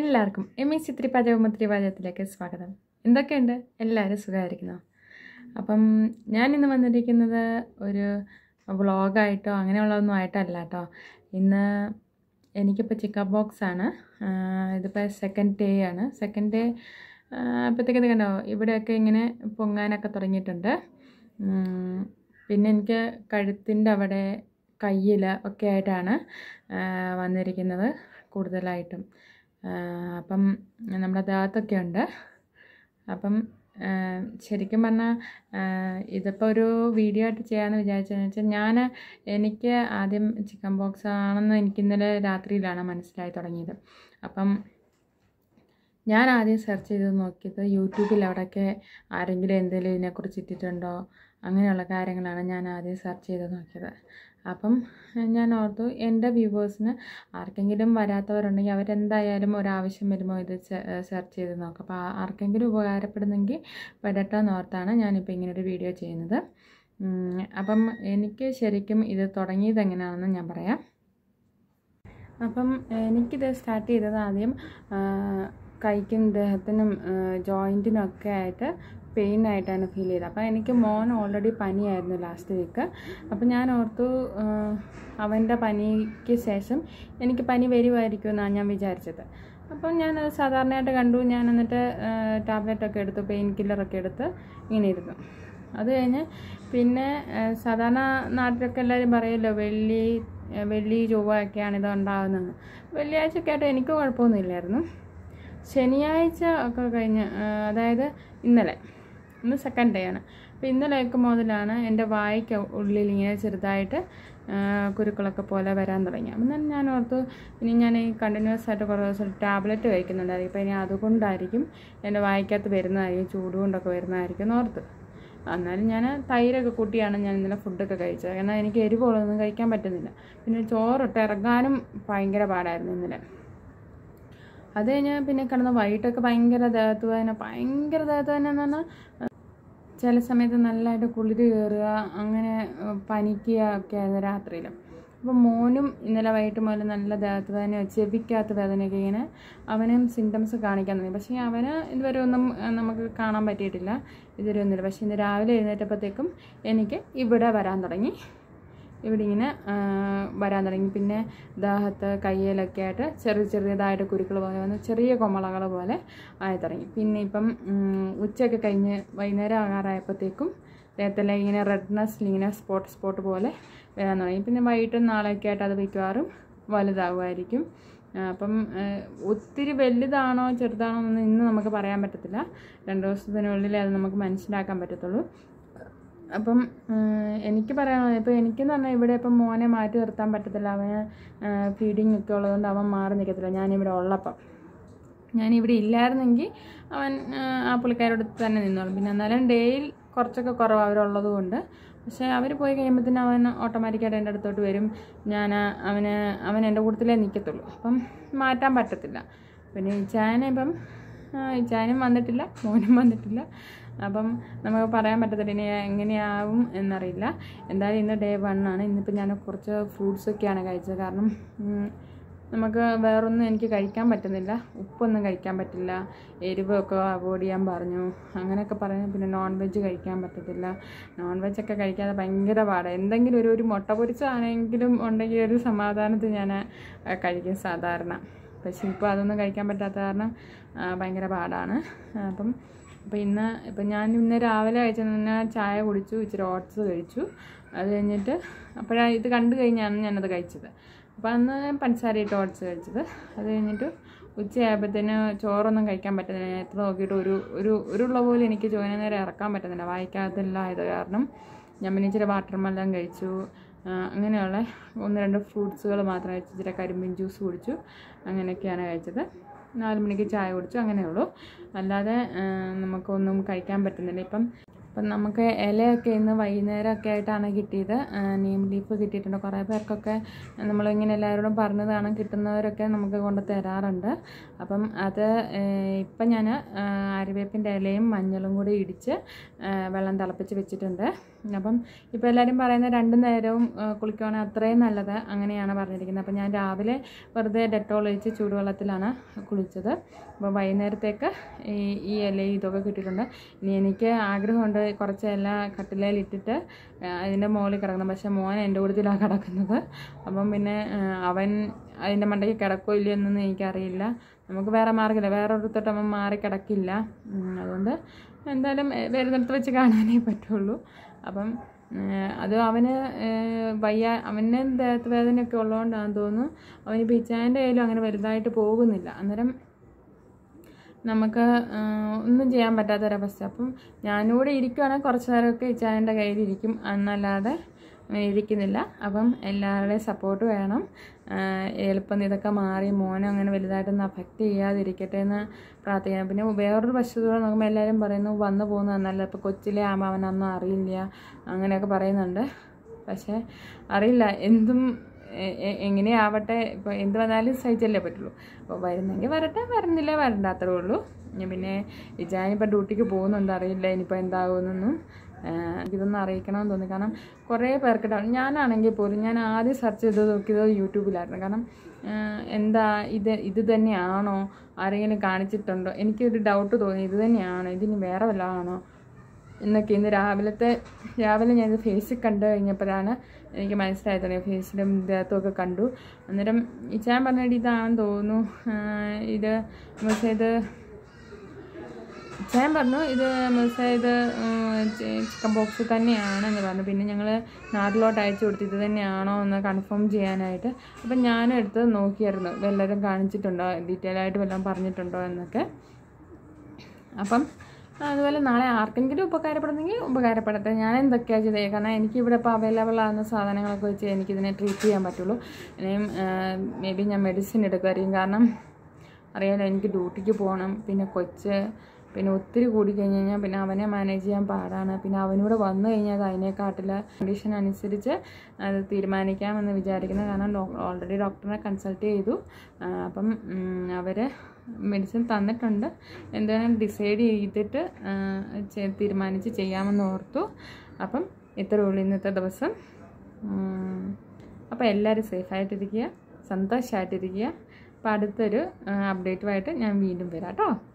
എല്ലാവർക്കും M E ചിത്രി പാചകം ഒത്തിരി പാചകത്തിലേക്ക് സ്വാഗതം എന്തൊക്കെയുണ്ട് എല്ലാവരും സുഖമായിരിക്കുന്നു അപ്പം ഞാൻ ഇന്ന് വന്നിരിക്കുന്നത് ഒരു വ്ളോഗായിട്ടോ അങ്ങനെയുള്ളതൊന്നും ആയിട്ടല്ല കേട്ടോ ഇന്ന് എനിക്കിപ്പോൾ ചിക്കൻ ബോക്സ് ആണ് ഇതിപ്പോൾ സെക്കൻഡ് ഡേ ആണ് സെക്കൻഡ് ഡേ അപ്പോഴത്തേക്ക് കണ്ടോ ഇവിടെയൊക്കെ ഇങ്ങനെ പൊങ്ങാനൊക്കെ തുടങ്ങിയിട്ടുണ്ട് ഉം, പിന്നെ എനിക്ക് കഴുത്തിൻ്റെ അവിടെ കയ്യിൽ ഒക്കെ ആയിട്ടാണ് ആ, വന്നിരിക്കുന്നത് കൂടുതലായിട്ടും ആ, അപ്പം നമ്മുടെ ദേഹത്തൊക്കെ ഉണ്ട് അപ്പം ആ, ശരിക്കും പറഞ്ഞാൽ ഇതിപ്പോൾ ഒരു വീഡിയോ ആയിട്ട് ചെയ്യാമെന്ന് വിചാരിച്ചതെന്ന് വെച്ചാൽ ഞാൻ എനിക്ക് ആദ്യം ചിക്കൻ ബോക്സ് ആണെന്ന് എനിക്ക് ഇന്നലെ രാത്രിയിലാണ് മനസ്സിലായി തുടങ്ങിയത് അപ്പം ഞാൻ ആദ്യം സെർച്ച് ചെയ്ത് നോക്കിയത് യൂട്യൂബിൽ അവിടെയൊക്കെ ആരെങ്കിലും എന്തെങ്കിലും ഇതിനെക്കുറിച്ച് ഇട്ടിട്ടുണ്ടോ അങ്ങനെയുള്ള കാര്യങ്ങളാണ് ഞാൻ ആദ്യം സെർച്ച് ചെയ്ത് നോക്കിയത് അപ്പം ഞാൻ ഓർത്തു എൻ്റെ വ്യൂവേഴ്സിന് ആർക്കെങ്കിലും വരാത്തവരുണ്ടെങ്കിൽ അവരെന്തായാലും ഒരാവശ്യം വരുമ്പോൾ ഇത് സെർച്ച് ചെയ്ത് നോക്കാം അപ്പോൾ ആർക്കെങ്കിലും ഉപകാരപ്പെടുന്നെങ്കിൽ വരട്ടെ എന്ന് ഓർത്താണ് ഞാനിപ്പോൾ ഇങ്ങനൊരു വീഡിയോ ചെയ്യുന്നത് ഉം, അപ്പം എനിക്ക് ശരിക്കും ഇത് തുടങ്ങിയത് എങ്ങനെയാണെന്ന് ഞാൻ പറയാം അപ്പം എനിക്കിത് സ്റ്റാർട്ട് ചെയ്തത് ആദ്യം ആ, കൈക്കും ദേഹത്തിനും ജോയിൻറ്റിനും ഒക്കെ ആയിട്ട് പെയിൻ ആയിട്ടാണ് ഫീൽ ചെയ്തത് അപ്പോൾ എനിക്ക് മോൻ ഓൾറെഡി പനിയായിരുന്നു ലാസ്റ്റ് വീക്ക് അപ്പോൾ ഞാൻ ഓർത്തു ആ, അവൻ്റെ പനിക്ക് ശേഷം എനിക്ക് പനി വരുമായിരിക്കും എന്നാണ് ഞാൻ വിചാരിച്ചത് അപ്പം ഞാനത് സാധാരണയായിട്ട് കണ്ടു ഞാൻ എന്നിട്ട് ടാബ്ലറ്റൊക്കെ എടുത്തു പെയിൻ കില്ലറൊക്കെ എടുത്ത് ഇങ്ങനെ ഇരുന്നു അത് കഴിഞ്ഞ് പിന്നെ ആ, സാധാരണ നാട്ടിലൊക്കെ എല്ലാവരും പറയുമല്ലോ വെള്ളി ആ, വെള്ളി ചൊവ്വയൊക്കെയാണ് ഇത് ഉണ്ടാകുന്നത് വെള്ളിയാഴ്ചയൊക്കെ ആയിട്ട് എനിക്ക് കുഴപ്പമൊന്നുമില്ലായിരുന്നു ശനിയാഴ്ച ഒക്കെ കഴിഞ്ഞ് ആ, അതായത് ഇന്നലെ ഇന്ന് സെക്കൻഡ് ഡേ ആണ് അപ്പോൾ ഇന്നലെയൊക്കെ മുതലാണ് എൻ്റെ വായ്ക്ക് ഉള്ളിൽ ഇങ്ങനെ ചെറുതായിട്ട് ആ, കുരുക്കളൊക്കെ പോലെ വരാൻ തുടങ്ങി അപ്പം തന്നെ ഞാൻ ഓർത്തു ഇനി ഞാൻ ഈ കണ്ടിന്യൂസ് ആയിട്ട് കുറേ ദിവസം ടാബ്ലറ്റ് കഴിക്കുന്നുണ്ടായിരിക്കും അപ്പോൾ ഇനി അതുകൊണ്ടായിരിക്കും എൻ്റെ വായ്ക്കകത്ത് വരുന്നതായിരിക്കും ചൂട് കൊണ്ടൊക്കെ വരുന്നതായിരിക്കും എന്ന് ഓർത്ത് എന്നാലും ഞാൻ തൈരൊക്കെ കൂട്ടിയാണ് ഞാൻ ഇന്നലെ ഫുഡൊക്കെ കഴിച്ചത് എന്നാൽ എനിക്ക് എരിവുള്ളതൊന്നും കഴിക്കാൻ പറ്റുന്നില്ല പിന്നെ ചോറിട്ട് ഇറങ്ങാനും ഭയങ്കര പാടായിരുന്നു ഇന്നലെ അത് കഴിഞ്ഞ് പിന്നെ കിടന്ന് വൈകിട്ടൊക്കെ ഭയങ്കര ദേഹത്ത് വേദന ഭയങ്കര ദേഹത്ത് വേദന എന്ന് പറഞ്ഞാൽ ചില സമയത്ത് നല്ലതായിട്ട് കുളിര് കയറുക അങ്ങനെ ഏഹ്, പനിക്കുക ഒക്കെ ആയിരുന്നു രാത്രിയിൽ അപ്പോൾ മോനും ഇന്നലെ വൈകിട്ട് മുതൽ നല്ല ദേഹത്ത് വേദനയോ ചെവിക്കകത്ത് വേദനയൊക്കെ ഇങ്ങനെ അവനും സിംറ്റംസ് കാണിക്കാൻ തുടങ്ങി പക്ഷേ അവന് ഇതുവരെ ഒന്നും ഏഹ്, നമുക്ക് കാണാൻ പറ്റിയിട്ടില്ല ഇതുവരെ ഒന്നുമില്ല പക്ഷേ ഇന്ന് രാവിലെ എഴുന്നേറ്റപ്പോഴത്തേക്കും എനിക്ക് ഇവിടെ വരാൻ തുടങ്ങി ഇവിടെ ഇങ്ങനെ ആ, വരാൻ തുടങ്ങി പിന്നെ ദേഹത്ത് കയ്യിലൊക്കെ ആയിട്ട് ചെറിയ ചെറിയതായിട്ട് കുരുക്കൾ പോലെ വന്ന് ചെറിയ കൊമളകൾ പോലെ ആയി തുടങ്ങി പിന്നെ ഇപ്പം ഉം, ഉച്ചയൊക്കെ കഴിഞ്ഞ് വൈകുന്നേരം ആകാറായപ്പോഴത്തേക്കും ദേഹത്തെല്ലാം ഇങ്ങനെ റെഡ്നെസ് ഇങ്ങനെ സ്പോട്ട് സ്പോട്ട് പോലെ വരാൻ തുടങ്ങി പിന്നെ വൈകിട്ടും നാളെയൊക്കെ ആയിട്ട് അത് മിക്കവാറും വലുതാകുമായിരിക്കും ആ, അപ്പം ആ, ഒത്തിരി വലുതാണോ ചെറുതാണോ എന്ന് ഇന്ന് നമുക്ക് പറയാൻ പറ്റത്തില്ല രണ്ട് ദിവസത്തിനുള്ളിൽ അത് നമുക്ക് മനസ്സിലാക്കാൻ പറ്റത്തുള്ളൂ അപ്പം ഏഹ്, എനിക്ക് പറയാനുള്ളത് ഇപ്പോൾ എനിക്കെന്ന് പറഞ്ഞാൽ ഇവിടെ ഇപ്പം മോനെ മാറ്റി നിർത്താൻ പറ്റത്തില്ല അവന് ഫീഡിങ് ഒക്കെ ഉള്ളതുകൊണ്ട് അവൻ മാറി നിൽക്കത്തില്ല ഞാനിവിടെ ഉള്ളപ്പം ഞാനിവിടെ ഇല്ലായിരുന്നെങ്കിൽ അവൻ ഏഹ്, ആ പുള്ളിക്കാരോട് തന്നെ നിന്നോളും പിന്നെ എന്നാലും ഡേയിൽ കുറച്ചൊക്കെ കുറവ് അവരുള്ളത് കൊണ്ട് പക്ഷേ അവർ പോയി കഴിയുമ്പോഴത്തേനും അവൻ ഓട്ടോമാറ്റിക്കായിട്ട് എൻ്റെ അടുത്തോട്ട് വരും ഞാൻ അവന് അവൻ എൻ്റെ കൂട്ടത്തിലേ നിൽക്കത്തുള്ളൂ അപ്പം മാറ്റാൻ പറ്റത്തില്ല പിന്നെ ഇച്ചാനെ ഇപ്പം ആ, ഇച്ചാനും വന്നിട്ടില്ല മോനും വന്നിട്ടില്ല അപ്പം നമുക്ക് പറയാൻ പറ്റത്തില്ല ഇനി എങ്ങനെയാവും എന്നറിയില്ല എന്തായാലും ഇന്ന് ഡേ വൺ ആണ് ഇന്നിപ്പോൾ ഞാൻ കുറച്ച് ഫ്രൂട്ട്സ് ഒക്കെയാണ് കഴിച്ചത് കാരണം ഉം, നമുക്ക് വേറൊന്നും എനിക്ക് കഴിക്കാൻ പറ്റുന്നില്ല ഉപ്പൊന്നും കഴിക്കാൻ പറ്റില്ല എരിവൊക്കെ അവോയ്ഡ് ചെയ്യാൻ പറഞ്ഞു അങ്ങനെയൊക്കെ പറഞ്ഞു പിന്നെ നോൺ വെജ് കഴിക്കാൻ പറ്റത്തില്ല നോൺ വെജ് ഒക്കെ കഴിക്കാതെ ഭയങ്കര പാടാണ് എന്തെങ്കിലും ഒരു ഒരു മുട്ട പൊരിച്ചാണെങ്കിലും ഉണ്ടെങ്കിൽ ഒരു സമാധാനത്തിൽ ഞാൻ ആ, കഴിക്കും സാധാരണ പക്ഷേ ഇപ്പോൾ അതൊന്നും കഴിക്കാൻ പറ്റാത്ത കാരണം ആ, ഭയങ്കര പാടാണ് ആ, അപ്പം അപ്പോൾ ഇന്ന് ഇപ്പം ഞാൻ ഇന്ന് രാവിലെ കഴിച്ചത് ഞാൻ ചായ കുടിച്ചു ഇച്ചിരി ഓട്സ് കഴിച്ചു അത് കഴിഞ്ഞിട്ട് അപ്പോഴാണ് ഇത് കണ്ടു കഴിഞ്ഞാണ് ഞാനത് കഴിച്ചത് അപ്പോൾ അന്ന് ഞാൻ പഞ്ചസാര ഇട്ട് ഓട്സ് കഴിച്ചത് അത് കഴിഞ്ഞിട്ട് ഉച്ചയായപ്പോഴത്തേന് ചോറൊന്നും കഴിക്കാൻ പറ്റുന്നില്ല ഞാൻ എത്ര നോക്കിയിട്ട് ഒരു ഒരു ഒരുള്ള പോലും എനിക്ക് ചോദിന നേരം ഇറക്കാൻ പറ്റുന്നില്ല വായിക്കാത്തെല്ലാം ആയത് കാരണം ഞാൻ പിന്നെ ഇച്ചിരി വാട്ടർ മെല്ലൻ കഴിച്ചു ആ, അങ്ങനെയുള്ള ഒന്ന് രണ്ട് ഫ്രൂട്ട്സുകൾ മാത്രം കഴിച്ചു ഇച്ചിരി കരിമ്പിൻ ജ്യൂസ് കുടിച്ചു അങ്ങനെയൊക്കെയാണ് കഴിച്ചത് നാല് മണിക്ക് ചായ കുടിച്ചു അങ്ങനെയുള്ളൂ അല്ലാതെ ആ, നമുക്കൊന്നും കഴിക്കാൻ പറ്റുന്നില്ല ഇപ്പം അപ്പം നമുക്ക് ഇലയൊക്കെ ഇന്ന് വൈകുന്നേരമൊക്കെ ആയിട്ടാണ് കിട്ടിയത് ആ, നീം ലീഫ് കിട്ടിയിട്ടുണ്ട് കുറേ പേർക്കൊക്കെ നമ്മളിങ്ങനെ എല്ലാവരോടും പറഞ്ഞതാണ് കിട്ടുന്നവരൊക്കെ നമുക്ക് കൊണ്ട് തരാറുണ്ട് അപ്പം അത് ഏഹ്, ഇപ്പം ഞാൻ അരിവേപ്പിൻ്റെ ഇലയും മഞ്ഞളും കൂടി ഇടിച്ച് ആ, വെള്ളം തിളപ്പിച്ച് വെച്ചിട്ടുണ്ട് അപ്പം ഇപ്പോൾ എല്ലാവരും പറയുന്ന രണ്ട് നേരവും ആ, കുളിക്കുവാണെങ്കിൽ അത്രയും നല്ലത് അങ്ങനെയാണ് പറഞ്ഞിരിക്കുന്നത് അപ്പം ഞാൻ രാവിലെ വെറുതെ ഡെറ്റോൾ ഒഴിച്ച് ചൂടുവെള്ളത്തിലാണ് കുളിച്ചത് അപ്പോൾ വൈകുന്നേരത്തേക്ക് ഈ ഈ ഇലയും ഇതൊക്കെ കിട്ടിയിട്ടുണ്ട് ഇനി എനിക്ക് ആഗ്രഹമുണ്ട് കുറച്ച് ഇല കട്ടിലയിൽ ഇട്ടിട്ട് ആ, അതിൻ്റെ മുകളിൽ കിടക്കണം പക്ഷേ മോൻ എൻ്റെ കൂട്ടത്തിലാണ് കിടക്കുന്നത് അപ്പം പിന്നെ ആ, അവൻ അതിൻ്റെ മണ്ടയ്ക്ക് കിടക്കോ ഇല്ലയോ എന്നൊന്നും എനിക്കറിയില്ല നമുക്ക് വേറെ മാർഗ്ഗമില്ല വേറെ ഒരിടത്തോട്ട് അവൻ മാറി കിടക്കില്ല ഉം, അതുകൊണ്ട് എന്തായാലും ഏ, വരുന്നിടത്ത് വെച്ച് കാണാനേ പറ്റുള്ളൂ അപ്പം ഏ, അത് അവന് ഏ, വയ്യ അവന് ദേഹത്ത് വേദനയൊക്കെ ഉള്ളതുകൊണ്ടാണെന്ന് തോന്നുന്നു അവന് പിച്ചാൻ്റെ കയ്യിലും അങ്ങനെ വലുതായിട്ട് പോകുന്നില്ല അന്നേരം നമുക്ക് ആ, ഒന്നും ചെയ്യാൻ പറ്റാത്തൊരവസ്ഥ അപ്പം ഞാനിവിടെ ഇരിക്കുവാണെങ്കിൽ കുറച്ച് നേരമൊക്കെ ഇച്ചായൻ്റെ കയ്യിലിരിക്കും എന്നല്ലാതെ ഇരിക്കുന്നില്ല അപ്പം എല്ലാവരുടെയും സപ്പോർട്ട് വേണം ആ, എളുപ്പം ഇതൊക്കെ മാറി മോനെ അങ്ങനെ വലുതായിട്ടൊന്നും അഫക്റ്റ് ചെയ്യാതിരിക്കട്ടെ എന്ന് പ്രാർത്ഥിക്കണം പിന്നെ വേറൊരു വശത്തൂടെ നോക്കുമ്പോൾ എല്ലാവരും പറയുന്നു വന്നു പോകുന്നത് നല്ല ഇപ്പോൾ കൊച്ചിലെ ആകുമ്പോൾ അവനൊന്നും അറിയില്ല അങ്ങനെയൊക്കെ പറയുന്നുണ്ട് പക്ഷേ അറിയില്ല എന്തും എ- എ- എങ്ങനെയാവട്ടെ ഇപ്പോൾ എന്ത് വന്നാലും സഹിച്ചല്ലേ പറ്റുള്ളൂ അപ്പോൾ വരുന്നെങ്കിൽ വരട്ടെ വരുന്നില്ല വരണ്ട അത്രേ ഉള്ളൂ ഞാൻ പിന്നെ ഇജാനിപ്പോൾ ഡ്യൂട്ടിക്ക് പോകുന്നുണ്ട് അറിയില്ല ഇനിയിപ്പോൾ എന്താകുമെന്നൊന്നും ആഹ് ഇതൊന്നും അറിയിക്കണമെന്ന് തോന്നി കാരണം കുറേ പേർക്ക് ഡൗ ഞാനാണെങ്കിൽ പോലും ഞാൻ ആദ്യം സെർച്ച് ചെയ്ത് നോക്കിയത് യൂട്യൂബിലായിരുന്നു കാരണം ആഹ് എന്താ ഇത് ഇത് തന്നെയാണോ ആരെങ്കിലും കാണിച്ചിട്ടുണ്ടോ എനിക്കൊരു ഡൗട്ട് തോന്നി ഇത് തന്നെയാണോ ഇതിന് വേറെ വല്ലതാണോ എന്നൊക്കെ ഇന്ന് രാവിലത്തെ രാവിലെ ഞാൻ ഇത് ഫേസിൽ കണ്ടു കഴിഞ്ഞപ്പോഴാണ് എനിക്ക് മനസ്സിലായത് ഫേസിലും ദേഹത്തും ഒക്കെ കണ്ടു അന്നേരം ഇച്ചാൻ പറഞ്ഞിട്ട് ഇതാണെന്ന് തോന്നുന്നു ആഹ് ഇത് പക്ഷേ ഇത് ഇച്ചാൻ പറഞ്ഞു ഇത് പക്ഷേ ഇത് ചിക്കൻ ബോക്സ് തന്നെയാണ് എന്ന് പറഞ്ഞു പിന്നെ ഞങ്ങൾ നാട്ടിലോട്ട് അയച്ചു കൊടുത്തു ഇത് തന്നെയാണോ എന്ന് കൺഫേം ചെയ്യാനായിട്ട് അപ്പം ഞാനും എടുത്ത് നോക്കിയായിരുന്നു വല്ലതും കാണിച്ചിട്ടുണ്ടോ ഡീറ്റെയിൽ ആയിട്ട് വല്ലതും പറഞ്ഞിട്ടുണ്ടോ എന്നൊക്കെ അപ്പം അതുപോലെ നാളെ ആർക്കെങ്കിലും ഉപകാരപ്പെടുന്നെങ്കിൽ ഉപകാരപ്പെടട്ടെ ഞാൻ എന്തൊക്കെയാണ് ചെയ്തത് കാരണം എനിക്കിവിടെ ഇപ്പോൾ അവൈലബിൾ ആകുന്ന സാധനങ്ങളൊക്കെ വെച്ച് എനിക്കിതിനെ ട്രീറ്റ് ചെയ്യാൻ പറ്റുള്ളൂ ഇനിയും മേ ബി ഞാൻ മെഡിസിൻ എടുക്കുമായിരിക്കും കാരണം അറിയാലോ എനിക്ക് ഡ്യൂട്ടിക്ക് പോകണം പിന്നെ കൊച്ച് പിന്നെ ഒത്തിരി കൂടി കഴിഞ്ഞ് കഴിഞ്ഞാൽ പിന്നെ അവനെ മാനേജ് ചെയ്യാൻ പാടാണ് പിന്നെ അവനൂടെ വന്നു കഴിഞ്ഞാൽ അത് അതിനെക്കാട്ടിൽ കണ്ടീഷൻ അനുസരിച്ച് അത് തീരുമാനിക്കാമെന്ന് വിചാരിക്കുന്നത് കാരണം ഓൾറെഡി ഡോക്ടറിനെ കൺസൾട്ട് ചെയ്തു ആ, അപ്പം അവർ മെഡിസിൻ തന്നിട്ടുണ്ട് എന്തായാലും ഡിസൈഡ് ചെയ്തിട്ട് ആ, ചെ- തീരുമാനിച്ച് ചെയ്യാമെന്ന് ഓർത്തു അപ്പം ഇത്രയേ ഉള്ളൂ ഇന്നത്തെ ദിവസം ഉം, അപ്പോൾ എല്ലാവരും സേഫായിട്ടിരിക്കുക സന്തോഷമായിട്ടിരിക്കുക അപ്പോൾ അടുത്തൊരു അപ്ഡേറ്റുമായിട്ട് ഞാൻ വീണ്ടും വരാം കേട്ടോ